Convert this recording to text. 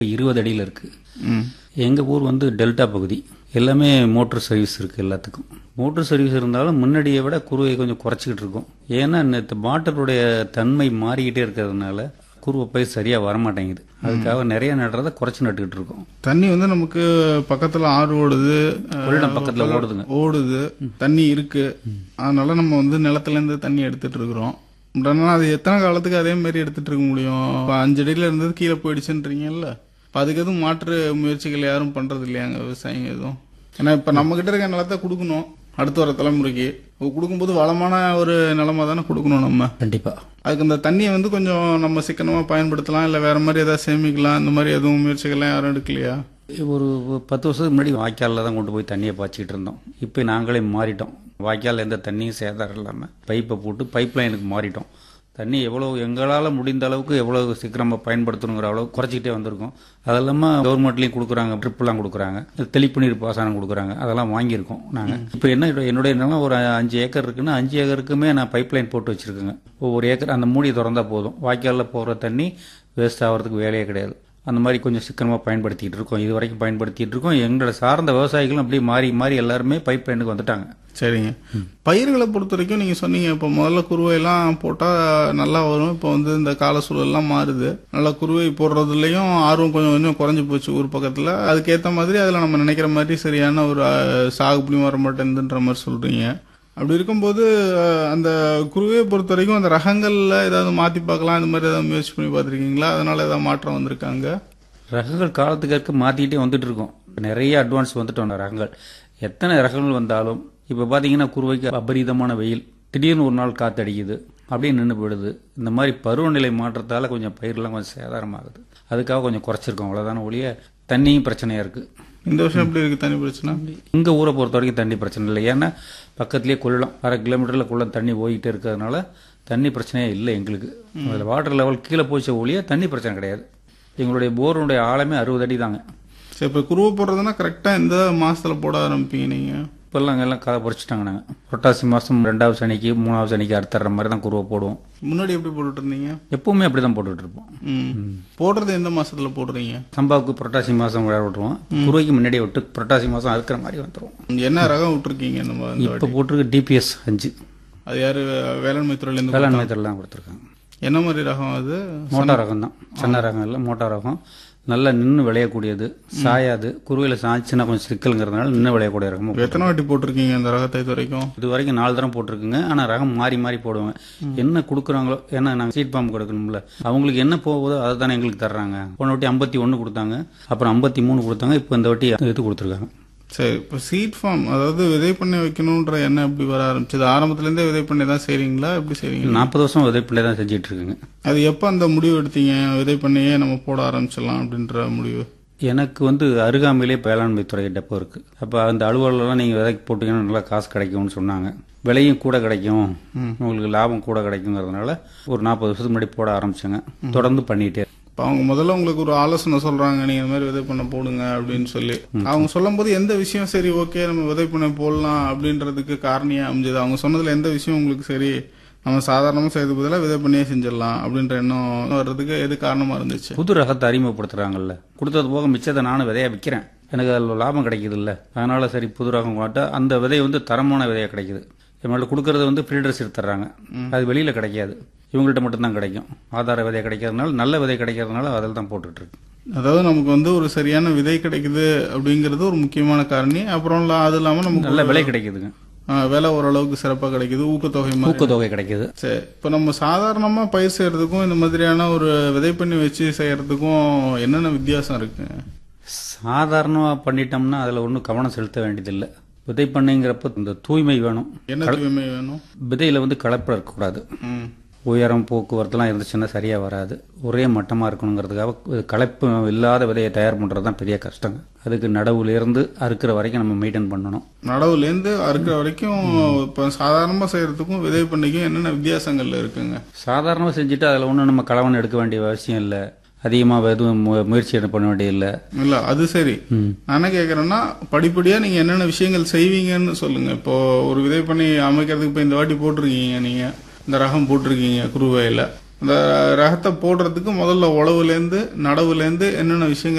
இருபது அடியில் இருக்குது ம் எங்கள் ஊர் வந்து டெல்டா பகுதி எல்லாமே மோட்டர் சர்வீஸ் இருக்குது எல்லாத்துக்கும் மோட்டர் சர்வீஸ் இருந்தாலும் முன்னாடியை விட குருவை கொஞ்சம் குறைச்சிக்கிட்டு இருக்கோம் ஏன்னா இந்த வாட்டருடைய தன்மை மாறிக்கிட்டே இருக்கிறதுனால குருவை பயிர் சரியாக வரமாட்டேங்குது அதுக்காக நிறைய நடுறதை குறைச்சி நட்டுக்கிட்டு இருக்கோம் தண்ணி வந்து நமக்கு பக்கத்துல ஆறு ஓடுது அஹ், கொள்ளிடம் பக்கத்தில் ஓடுதுங்க ஓடுது தண்ணி இருக்கு அதனால நம்ம வந்து நிலத்துல இருந்து தண்ணி எடுத்துட்டு இருக்கிறோம் பட் ஆனா அது எத்தனை காலத்துக்கு அதே மாதிரி எடுத்துட்டு இருக்க முடியும் இப்ப அஞ்சு அடியில இருந்தது கீழே போயிடுச்சுன்றீங்கல்ல இப்ப அதுக்கு எதுவும் மாற்று முயற்சிகள் யாரும் பண்றது இல்லையாங்க விவசாயிங்க எதுவும் ஏன்னா இப்ப நம்ம கிட்ட இருக்க நிலத்தை கொடுக்கணும் அடுத்த வர தலைமுறைக்கு அது கொடுக்கும்போது வளமான ஒரு நிலமா தானே கொடுக்கணும் நம்ம கண்டிப்பாக அதுக்கு அந்த தண்ணியை வந்து கொஞ்சம் நம்ம சிக்கனமா பயன்படுத்தலாம் இல்ல வேற மாதிரி ஏதாவது சேமிக்கலாம் இந்த மாதிரி எதுவும் முயற்சிகள்லாம் யாரும் எடுக்கலையா ஒரு பத்து வருஷத்துக்கு முன்னாடி வாய்க்காலில் தான் கொண்டு போய் தண்ணியை பாய்ச்சிக்கிட்டு இருந்தோம் இப்போ நாங்களே மாறிட்டோம் வாய்க்காலில் எந்த தண்ணியும் சேதாரம் இல்லாமல் பைப்பை போட்டு பைப் லைனுக்கு மாறிட்டோம் தண்ணி எவ்வளோ எங்களால் முடிந்த அளவுக்கு எவ்வளோ சீக்கிரமாக பயன்படுத்தணுங்கிற அளவுக்கு குறைச்சிக்கிட்டே வந்திருக்கோம் அது இல்லாமல் கவர்மெண்ட்லேயும் கொடுக்குறாங்க ட்ரிப்லாம் கொடுக்குறாங்க தெளிப்பு நீர் பாசனம் கொடுக்குறாங்க அதெல்லாம் வாங்கியிருக்கோம் நாங்கள் இப்போ என்ன என்னுடைய நிலம் ஒரு அஞ்சு ஏக்கர் இருக்குன்னா அஞ்சு ஏக்கருக்குமே நான் பைப் லைன் போட்டு வச்சுருக்கேங்க ஒவ்வொரு ஏக்கர் அந்த மூடியை திறந்தா போதும் வாய்க்காலில் போகிற தண்ணி வேஸ்ட் ஆகிறதுக்கு வேலையே கிடையாது அந்த மாதிரி கொஞ்சம் சிக்கனமாக பயன்படுத்திட்டு இருக்கோம் இது வரைக்கும் பயன்படுத்திட்டு இருக்கோம் எங்களோட சார்ந்த விவசாயிகளும் அப்படியே மாறி மாறி எல்லாருமே பைப் லைனுக்கு வந்துட்டாங்க சரிங்க பயிர்களை பொறுத்த வரைக்கும் நீங்க சொன்னீங்க இப்போ முதல்ல குருவையெல்லாம் போட்டா நல்லா வரும் இப்போ வந்து இந்த கால சூழல்லாம் மாறுது நல்லா குருவை போடுறதுலயும் ஆர்வம் கொஞ்சம் கொஞ்சம் குறைஞ்சு போச்சு ஊர் பக்கத்துல அதுக்கேத்த மாதிரி அதுல நம்ம நினைக்கிற மாதிரி சரியான ஒரு அஹ், சாகுபடியும் வர மாட்டேங்குதுன்ற மாதிரி சொல்றீங்க அப்படி இருக்கும்போது அஹ், அந்த குருவையை பொறுத்த வரைக்கும் அந்த ரகங்கள்ல ஏதாவது மாத்தி பார்க்கலாம் இந்த மாதிரி ஏதாவது முயற்சி பண்ணி பார்த்திருக்கீங்களா அதனால ஏதாவது மாற்றம் வந்திருக்காங்க ரகங்கள் காலத்துக்கு இருக்க மாற்றிக்கிட்டே வந்துட்டு இருக்கோம் நிறைய அட்வான்ஸ் வந்துட்டோம் அந்த ரகங்கள் எத்தனை ரகங்கள் வந்தாலும் இப்போ பார்த்தீங்கன்னா குருவைக்கு அபரீதமான வெயில் திடீர்னு ஒரு நாள் காத்து அடிக்குது அப்படியே நின்று போயிடுது இந்த மாதிரி பருவநிலை மாற்றத்தால் கொஞ்சம் பயிரெல்லாம் கொஞ்சம் சேதாரமாகுது அதுக்காக கொஞ்சம் குறைச்சிருக்கோம் அவ்வளோதான ஒழிய தண்ணியும் பிரச்சனையாக இருக்குது இந்த வருஷம் எப்படி இருக்கு தண்ணி பிரச்சனை எங்கள் ஊரை பொறுத்த வரைக்கும் தண்ணி பிரச்சனை இல்லை ஏன்னா பக்கத்துலேயே கொள்ளம் அரை கிலோமீட்டரில் குள்ளம் தண்ணி போய்கிட்டே இருக்கிறதுனால தண்ணி பிரச்சனையே இல்லை எங்களுக்கு அதில் வாட்டர் லெவல் கீழே போச்ச ஒழிய தண்ணி பிரச்சனை கிடையாது எங்களுடைய போருடைய ஆழமே அறுபது அடி தாங்க சரி இப்போ குருவை போடுறதுன்னா கரெக்டா எந்த மாசத்துல போட ஆரம்பிப்பீங்க நீங்க இப்போல்லாம் அங்கே எல்லாம் கதை பறிச்சிட்டாங்க நாங்கள் புரட்டாசி மாதம் ரெண்டாவது சனிக்கு மூணாவது சனிக்கு அறுத்துற மாதிரி தான் குருவை போடுவோம் முன்னாடி எப்படி போட்டுட்டு இருந்தீங்க எப்பவுமே அப்படி தான் போட்டுட்டு இருப்போம் ம். போடுறது எந்த மாசத்துல போடுறீங்க சம்பாவுக்கு புரட்டாசி மாதம் விளையாட விட்டுருவோம் குருவைக்கு முன்னாடியே விட்டு புரட்டாசி மாதம் அறுக்கிற மாதிரி வந்துடுவோம் என்ன ரகம் விட்டுருக்கீங்க இந்த மா- இந்த இப்போ போட்டிருக்கு டிபிஎஸ் அஞ்சு அது யாரு வேளாண்மை துறையில இருந்து வேளாண்மை தான் கொடுத்துருக்காங்க என்ன மாதிரி ரகம் அது மோட்டார் ரகம் தான் சின்ன ரகம் இல்லை மோட்டார் ரகம் நல்லா நின்று விளையக்கூடியது சாயாது குருவையில் சாய்ச்சுன்னா கொஞ்சம் சிக்கலுங்கிறதுனால நின்று விளையக்கூடிய ரகம் எத்தனை வாட்டி போட்டிருக்கீங்க அந்த ரகத்தை இது வரைக்கும் இது வரைக்கும் நாலு தரம் போட்டிருக்குங்க ஆனால் ரகம் மாறி மாறி போடுவேன் என்ன கொடுக்குறாங்களோ ஏன்னா நாங்கள் சீட் பாம்பு கொடுக்கணும்ல அவங்களுக்கு என்ன போகுதோ அதை தானே எங்களுக்கு தர்றாங்க போன வாட்டி ஐம்பத்தி ஒன்று கொடுத்தாங்க அப்புறம் ஐம்பத்தி மூணு கொடுத்தாங்க இப்போ இந்த வாட்டி இது கொடுத்துருக்காங்க சரி இப்போ சீட் ஃபார்ம் அதாவது விதை பண்ணை வைக்கணுன்ற எண்ணம் எப்படி வர ஆரம்பிச்சது ஆரம்பத்துல இருந்தே விதை பண்ணை தான் செய்றீங்களா எப்படி செய்றீங்க நாற்பது வருஷம் உதவி பண்ணி தான் செஞ்சுட்டு இருக்குங்க அது எப்போ அந்த முடிவு எடுத்தீங்க விதை பண்ணையே நம்ம போட ஆரம்பிச்சிடலாம் அப்படின்ற முடிவு எனக்கு வந்து அருகாமையிலே வேளாண்மை துறை டெப்போ இருக்குது அப்போ அந்த அலுவலகம்லாம் நீங்கள் விதைக்கு போட்டிங்கன்னா நல்லா காசு கிடைக்கும்னு சொன்னாங்க விலையும் கூட கிடைக்கும் உங்களுக்கு லாபம் கூட கிடைக்குங்கிறதுனால ஒரு நாற்பது வருஷத்துக்கு முன்னாடி போட ஆரம்பிச்சேங்க தொடர்ந்து பண்ணிகிட்டே இப்போ அவங்க முதல்ல உங்களுக்கு ஒரு ஆலோசனை சொல்றாங்க நீங்க இந்த மாதிரி விதை பண்ண போடுங்க அப்படின்னு சொல்லி அவங்க சொல்லும்போது எந்த விஷயம் சரி ஓகே நம்ம விதை பண்ண போடலாம் அப்படின்றதுக்கு காரணியா அமைஞ்சது அவங்க சொன்னதுல எந்த விஷயம் உங்களுக்கு சரி நம்ம சாதாரணமா செய்யறது பதிலாக விதை பண்ணியே செஞ்சிடலாம் அப்படின்ற எண்ணம் வர்றதுக்கு எது காரணமா இருந்துச்சு புது ரகத்தை அறிமுகப்படுத்துறாங்கல்ல கொடுத்தது போக மிச்சத்தை நானும் விதையா விற்கிறேன் எனக்கு அதில் லாபம் கிடைக்குது இல்லை அதனால சரி புது ரகம் காட்ட அந்த விதை வந்து தரமான விதையா கிடைக்குது இவங்கள்ட்ட கொடுக்கறது வந்து ஃப்ரீடர்ஸ் எடுத்துறாங்க அது வெளியில் கிடைக்காது இவங்கள்ட்ட மட்டும்தான் கிடைக்கும் ஆதார விதை கிடைக்கிறதுனால நல்ல விதை கிடைக்கிறதுனால அதில் தான் போட்டுட்டு இருக்கு அதாவது நமக்கு வந்து ஒரு சரியான விதை கிடைக்குது அப்படிங்கிறது ஒரு முக்கியமான காரணி அப்புறம் இல்ல- அது இல்லாம நமக்கு நல்ல விலை கிடைக்குதுங்க ஆ, விலை ஓரளவுக்கு சிறப்பா கிடைக்குது ஊக்கத்தொகை மாதிரி ஊக்கத்தொகை கிடைக்குது சரி இப்போ நம்ம சாதாரணமா பயிர் செய்யறதுக்கும் இந்த மாதிரியான ஒரு விதை பண்ணி வச்சு செய்யறதுக்கும் என்னென்ன வித்தியாசம் இருக்கு சாதாரணமாக பண்ணிட்டோம்னா அதில் ஒன்றும் கவனம் செலுத்த வேண்டியதில்லை விதை பண்ணைங்கிறப்ப இந்த தூய்மை வேணும் என்ன தூய்மை வேணும் விதையில் வந்து கலப்படம் இருக்கக்கூடாது ம். உயரம் போக்குவரத்துலாம் இருந்துச்சுன்னா சரியாக வராது ஒரே மட்டமாக இருக்கணுங்கிறதுக்காக கலப்பு இல்லாத விதையை தயார் பண்ணுறது தான் பெரிய கஷ்டங்க அதுக்கு நடவுலேருந்து அறுக்கிற வரைக்கும் நம்ம மெயின்டைன் பண்ணணும் நடவுலேருந்து அறுக்கிற வரைக்கும் இப்போ சாதாரணமா செய்யறதுக்கும் விதை பண்ணிக்கும் என்னென்ன வித்தியாசங்கள் இருக்குங்க சாதாரணமாக செஞ்சுட்டு அதில் ஒன்றும் நம்ம கலவன் எடுக்க வேண்டிய அவசியம் இல்லை அதிகமாக எதுவும் மு- முயற்சி எதுவும் பண்ண வேண்டியதில்லை இல்ல அது சரி நான் என்ன கேக்குறேன்னா படிப்படியா நீங்க என்னென்ன விஷயங்கள் செய்வீங்கன்னு சொல்லுங்க இப்போ ஒரு விதை பண்ணி அமைக்கிறதுக்கு இப்போ இந்த வாட்டி போட்டிருக்கீங்க நீங்க இந்த ரகம் போட்டிருக்கீங்க குருவையில அந்த ரகத்தை போடுறதுக்கு முதல்ல உழவுலேருந்து நடவுலேருந்து என்னென்ன விஷயங்கள்